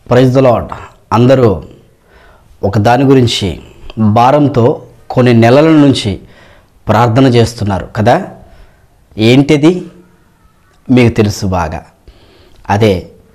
praise the lord అందరూ ఒక దాని గురించి భారంతో కొన్ని నెలల నుంచి ప్రార్థన చేస్తున్నారు కదా ఏంటిది మీకు తెలుసు బాగా అదే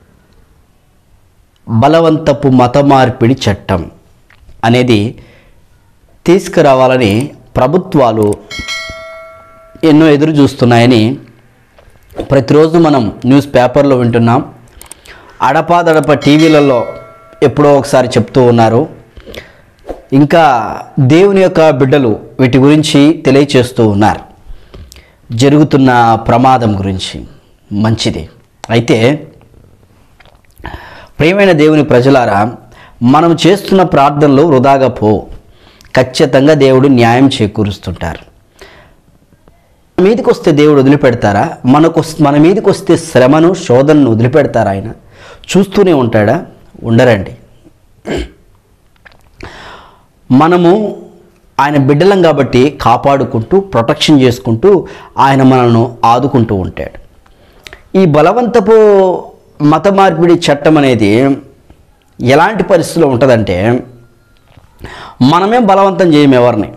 బలవంతపు మత మార్పిడి చట్టం అనేది తీసుకురావాలని ప్రభుత్వాలు ఎన్నో ఎదురు చూస్తున్నాయని ప్రతిరోజు మనం న్యూస్ పేపర్లో వింటున్నాం అడపాదడప టీవీలలో ఎప్పుడో ఒకసారి చెప్తూ ఉన్నారు ఇంకా దేవుని యొక్క బిడ్డలు వీటి గురించి తెలియచేస్తూ ఉన్నారు జరుగుతున్న ప్రమాదం గురించి మంచిది అయితే ప్రియమైన దేవుని ప్రజలారా మనం చేస్తున్న ప్రార్థనలు వృధాగా పో ఖచ్చితంగా దేవుడు న్యాయం చేకూరుస్తుంటారు మన మీదకి వస్తే దేవుడు వదిలిపెడతారా మనకు వస్- మన మీదకి వస్తే శ్రమను శోధనను వదిలిపెడతారా ఆయన చూస్తూనే ఉంటాడా ఉండరండి మనము ఆయన బిడ్డలం కాబట్టి కాపాడుకుంటూ ప్రొటెక్షన్ చేసుకుంటూ ఆయన మనల్ని ఆదుకుంటూ ఉంటాడు ఈ బలవంతపు మత మార్పిడి చట్టం అనేది ఎలాంటి పరిస్థితిలో ఉంటుందంటే మనమే బలవంతం చేయము ఎవరిని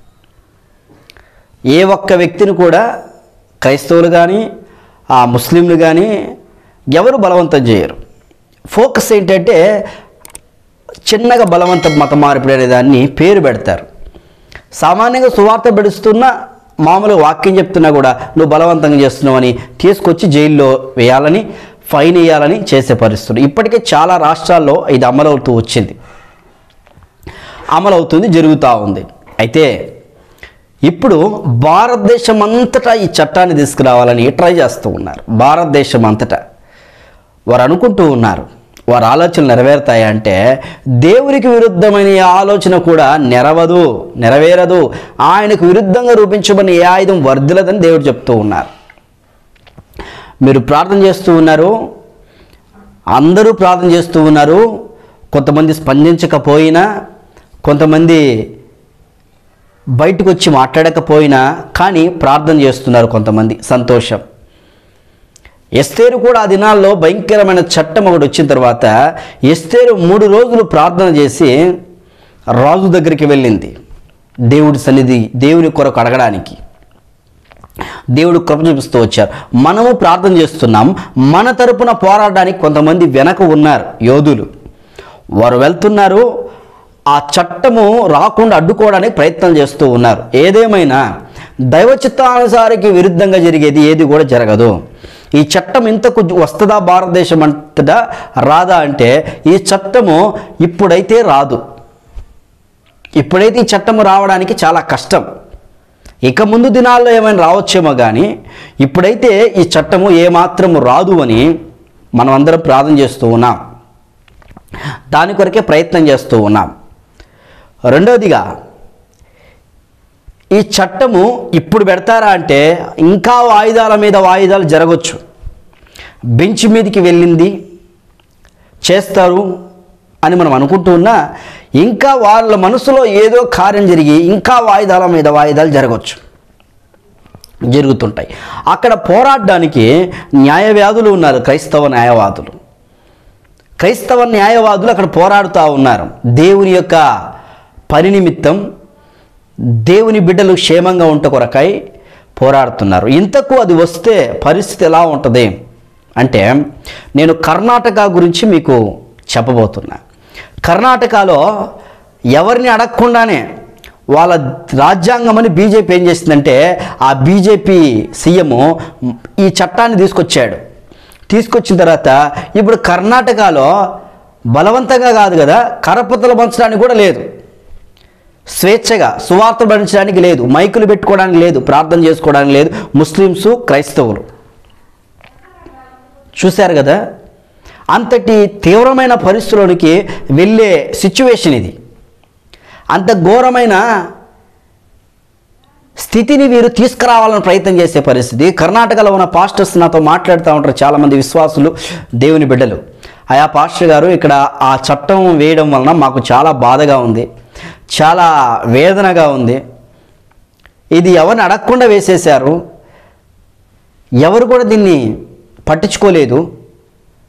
ఏ ఒక్క వ్యక్తిని కూడా క్రైస్తవులు కానీ ఆ ముస్లింలు కానీ ఎవరు బలవంతం చేయరు ఫోకస్ ఏంటంటే చిన్నగా బలవంత మత మార్పిడి అనే దాన్ని పేరు పెడతారు సామాన్యంగా సువార్త పెడుస్తున్న మామూలు వాక్యం చెప్తున్నా కూడా నువ్వు బలవంతంగా చేస్తున్నావని తీసుకొచ్చి జైల్లో వేయాలని ఫైన్ వేయాలని చేసే పరిస్థితులు ఇప్పటికే చాలా రాష్ట్రాల్లో ఇది అమలవుతూ వచ్చింది అమలవుతుంది జరుగుతూ ఉంది అయితే ఇప్పుడు భారతదేశం అంతటా ఈ చట్టాన్ని తీసుకురావాలని ట్రై చేస్తూ ఉన్నారు భారతదేశం అంతటా వారు అనుకుంటూ ఉన్నారు వారి ఆలోచనలు నెరవేరుతాయా అంటే దేవునికి విరుద్ధమైన ఏ ఆలోచన కూడా నెరవదు నెరవేరదు ఆయనకు విరుద్ధంగా రూపించబడిన ఏ ఆయుధం వర్ధిలదని దేవుడు చెప్తూ ఉన్నారు మీరు ప్రార్థన చేస్తూ ఉన్నారు అందరూ ప్రార్థన చేస్తూ ఉన్నారు కొంతమంది స్పందించకపోయినా కొంతమంది బయటకు వచ్చి మాట్లాడకపోయినా కానీ ప్రార్థన చేస్తున్నారు కొంతమంది సంతోషం ఎస్తేరు కూడా ఆ దినాల్లో భయంకరమైన చట్టం ఒకటి వచ్చిన తర్వాత ఎస్తేరు మూడు రోజులు ప్రార్థన చేసి రాజు దగ్గరికి వెళ్ళింది దేవుడి సన్నిధి దేవుని కొరకు అడగడానికి దేవుడు కృప చూపిస్తూ వచ్చారు మనము ప్రార్థన చేస్తున్నాం మన తరపున పోరాడడానికి కొంతమంది వెనక ఉన్నారు యోధులు వారు వెళ్తున్నారు ఆ చట్టము రాకుండా అడ్డుకోవడానికి ప్రయత్నం చేస్తూ ఉన్నారు ఏదేమైనా దైవ చిత్తానుసారికి విరుద్ధంగా జరిగేది ఏది కూడా జరగదు ఈ చట్టం ఇంతకు వస్తుందా భారతదేశం అంతటా రాదా అంటే ఈ చట్టము ఇప్పుడైతే రాదు ఇప్పుడైతే ఈ చట్టము రావడానికి చాలా కష్టం ఇక ముందు దినాల్లో ఏమైనా రావచ్చేమో కానీ ఇప్పుడైతే ఈ చట్టము ఏమాత్రము రాదు అని మనం అందరం ప్రార్థన చేస్తూ ఉన్నాం దాని కొరకే ప్రయత్నం చేస్తూ ఉన్నాం రెండవదిగా ఈ చట్టము ఇప్పుడు పెడతారా అంటే ఇంకా వాయిదాల మీద వాయిదాలు జరగవచ్చు బెంచ్ మీదకి వెళ్ళింది చేస్తారు అని మనం అనుకుంటూ ఉన్నా ఇంకా వాళ్ళ మనసులో ఏదో కార్యం జరిగి ఇంకా వాయిదాల మీద వాయిదాలు జరగవచ్చు జరుగుతుంటాయి అక్కడ పోరాడడానికి న్యాయవాదులు ఉన్నారు క్రైస్తవ న్యాయవాదులు క్రైస్తవ న్యాయవాదులు అక్కడ పోరాడుతూ ఉన్నారు దేవుని యొక్క పని నిమిత్తం దేవుని బిడ్డలు క్షేమంగా ఉంట కొరకై పోరాడుతున్నారు ఇంతకు అది వస్తే పరిస్థితి ఎలా ఉంటుంది అంటే నేను కర్ణాటక గురించి మీకు చెప్పబోతున్నా కర్ణాటకలో ఎవరిని అడగకుండానే వాళ్ళ రాజ్యాంగం అని బీజేపీ ఏం చేసిందంటే ఆ బీజేపీ సీఎం ఈ చట్టాన్ని తీసుకొచ్చాడు తీసుకొచ్చిన తర్వాత ఇప్పుడు కర్ణాటకలో బలవంతంగా కాదు కదా కరపత్రలు పంచడానికి కూడా లేదు స్వేచ్ఛగా సువార్త భరించడానికి లేదు మైకులు పెట్టుకోవడానికి లేదు ప్రార్థన చేసుకోవడానికి లేదు ముస్లిమ్స్ క్రైస్తవులు చూశారు కదా అంతటి తీవ్రమైన పరిస్థితుల్లోనికి వెళ్ళే సిచ్యువేషన్ ఇది అంత ఘోరమైన స్థితిని వీరు తీసుకురావాలని ప్రయత్నం చేసే పరిస్థితి కర్ణాటకలో ఉన్న పాస్టర్స్ నాతో మాట్లాడుతూ ఉంటారు చాలామంది విశ్వాసులు దేవుని బిడ్డలు ఆయా పాస్టర్ గారు ఇక్కడ ఆ చట్టం వేయడం వలన మాకు చాలా బాధగా ఉంది చాలా వేదనగా ఉంది ఇది ఎవరిని అడగకుండా వేసేశారు ఎవరు కూడా దీన్ని పట్టించుకోలేదు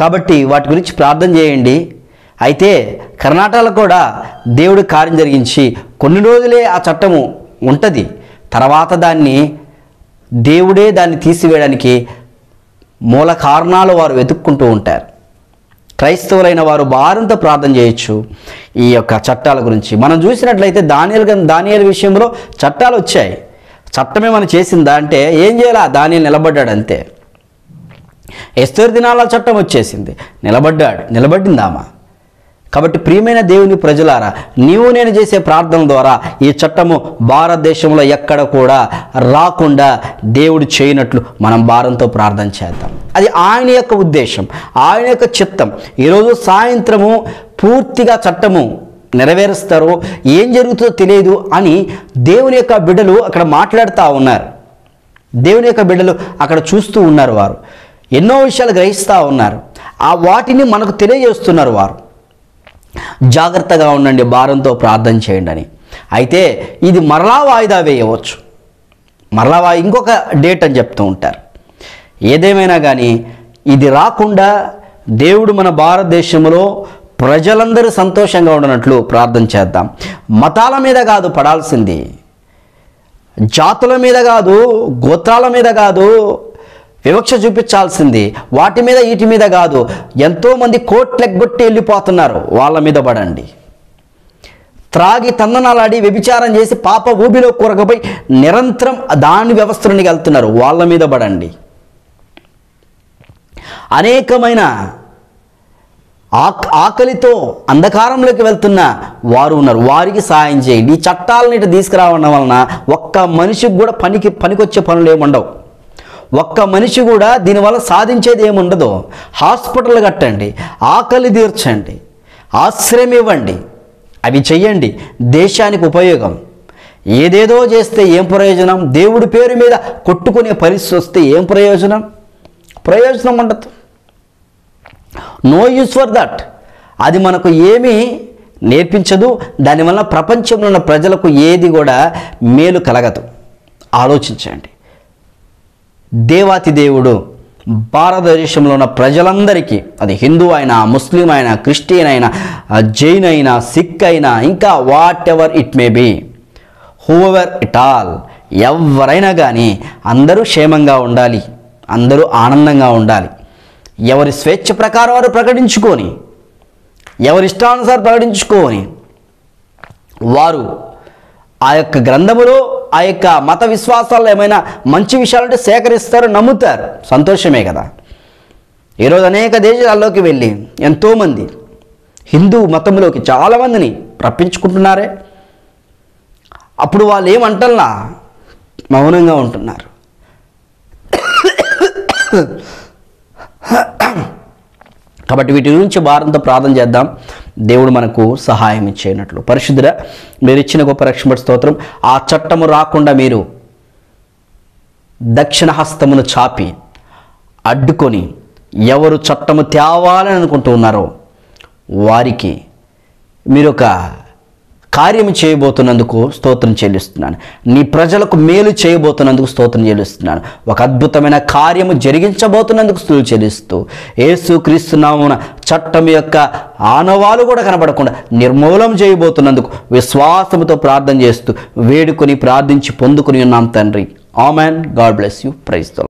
కాబట్టి వాటి గురించి ప్రార్థన చేయండి అయితే కర్ణాటకలో కూడా దేవుడు కార్యం జరిగించి కొన్ని రోజులే ఆ చట్టము ఉంటుంది తర్వాత దాన్ని దేవుడే దాన్ని తీసివేయడానికి మూల కారణాలు వారు వెతుక్కుంటూ ఉంటారు క్రైస్తవులైన వారు భారంతో ప్రార్థన చేయొచ్చు ఈ యొక్క చట్టాల గురించి మనం చూసినట్లయితే దానియల్ దానియల్ విషయంలో చట్టాలు వచ్చాయి చట్టమే మనం చేసిందా అంటే ఏం చేయాలా దానియల్ నిలబడ్డాడు అంతే ఎస్తేరు దినాల చట్టం వచ్చేసింది నిలబడ్డాడు నిలబడిందామా కాబట్టి ప్రియమైన దేవుని ప్రజలారా నీవు నేను చేసే ప్రార్థన ద్వారా ఈ చట్టము భారతదేశంలో ఎక్కడ కూడా రాకుండా దేవుడు చేయనట్లు మనం భారంతో ప్రార్థన చేద్దాం అది ఆయన యొక్క ఉద్దేశం ఆయన యొక్క చిత్తం ఈరోజు సాయంత్రము పూర్తిగా చట్టము నెరవేరుస్తారు ఏం జరుగుతుందో తెలియదు అని దేవుని యొక్క బిడ్డలు అక్కడ మాట్లాడుతూ ఉన్నారు దేవుని యొక్క బిడ్డలు అక్కడ చూస్తూ ఉన్నారు వారు ఎన్నో విషయాలు గ్రహిస్తూ ఉన్నారు ఆ వాటిని మనకు తెలియజేస్తున్నారు వారు జాగ్రత్తగా ఉండండి భారంతో ప్రార్థన చేయండి అని అయితే ఇది మరలా వాయిదా వేయవచ్చు మరలా వా ఇంకొక డేట్ అని చెప్తూ ఉంటారు ఏదేమైనా కానీ ఇది రాకుండా దేవుడు మన భారతదేశంలో ప్రజలందరూ సంతోషంగా ఉండనట్లు ప్రార్థన చేద్దాం మతాల మీద కాదు పడాల్సింది జాతుల మీద కాదు గోత్రాల మీద కాదు వివక్ష చూపించాల్సింది వాటి మీద వీటి మీద కాదు ఎంతోమంది కోట్లెగ్గొట్టి వెళ్ళిపోతున్నారు వాళ్ళ మీద పడండి త్రాగి తందనాలాడి వ్యభిచారం చేసి పాప ఊబిలో కూరకపోయి నిరంతరం దాని వ్యవస్థలోనికి వెళ్తున్నారు వాళ్ళ మీద పడండి అనేకమైన ఆక్ ఆకలితో అంధకారంలోకి వెళ్తున్న వారు ఉన్నారు వారికి సాయం చేయండి ఈ చట్టాలను ఇటు తీసుకురావడం వలన ఒక్క మనిషికి కూడా పనికి పనికొచ్చే పనులు ఏముండవు ఒక్క మనిషి కూడా దీనివల్ల సాధించేది ఏముండదు హాస్పిటల్ కట్టండి ఆకలి తీర్చండి ఆశ్రయం ఇవ్వండి అవి చెయ్యండి దేశానికి ఉపయోగం ఏదేదో చేస్తే ఏం ప్రయోజనం దేవుడి పేరు మీద కొట్టుకునే పరిస్థితి వస్తే ఏం ప్రయోజనం ప్రయోజనం ఉండదు నో యూస్ ఫర్ దట్ అది మనకు ఏమీ నేర్పించదు దానివల్ల ప్రపంచంలో ఉన్న ప్రజలకు ఏది కూడా మేలు కలగదు ఆలోచించండి దేవాతి దేవుడు భారతదేశంలో ఉన్న ప్రజలందరికీ అది హిందూ అయినా ముస్లిం అయినా క్రిస్టియన్ అయినా ఆ, జైన్ అయినా సిక్ అయినా ఇంకా whatever it may be whoever it all ఎవరైనా కానీ అందరూ క్షేమంగా ఉండాలి అందరూ ఆనందంగా ఉండాలి ఎవరి స్వేచ్ఛ ప్రకారం వారు ప్రకటించుకొని ఎవరి ఇష్టానుసారం ప్రకటించుకొని వారు ఆ యొక్క గ్రంథములో ఆ యొక్క మత విశ్వాసాల్లో ఏమైనా మంచి విషయాలంటే సేకరిస్తారు నమ్ముతారు సంతోషమే కదా ఈరోజు అనేక దేశాల్లోకి వెళ్ళి ఎంతోమంది హిందూ మతంలోకి చాలామందిని రప్పించుకుంటున్నారే అప్పుడు వాళ్ళు ఏమంటల్లా మౌనంగా ఉంటున్నారు కాబట్టి వీటి గురించి భారంతో ప్రార్థన చేద్దాం దేవుడు మనకు సహాయం ఇచ్చేయనట్లు పరిశుద్ధుడ మీరు ఇచ్చిన గొప్ప రక్షణ స్తోత్రం ఆ చట్టము రాకుండా మీరు దక్షిణ హస్తమును చాపి అడ్డుకొని ఎవరు చట్టము తేవాలని అనుకుంటూ ఉన్నారో వారికి మీరు ఒక కార్యం చేయబోతున్నందుకు స్తోత్రం చెల్లిస్తున్నాను నీ ప్రజలకు మేలు చేయబోతున్నందుకు స్తోత్రం చెల్లిస్తున్నాను ఒక అద్భుతమైన కార్యము జరిగించబోతున్నందుకు స్థుతులు చెల్లిస్తూ యేసు క్రీస్తునామున చట్టం యొక్క ఆనవాలు కూడా కనబడకుండా నిర్మూలం చేయబోతున్నందుకు విశ్వాసముతో ప్రార్థన చేస్తూ వేడుకొని ప్రార్థించి పొందుకుని ఉన్నాం తండ్రి amen God bless you praise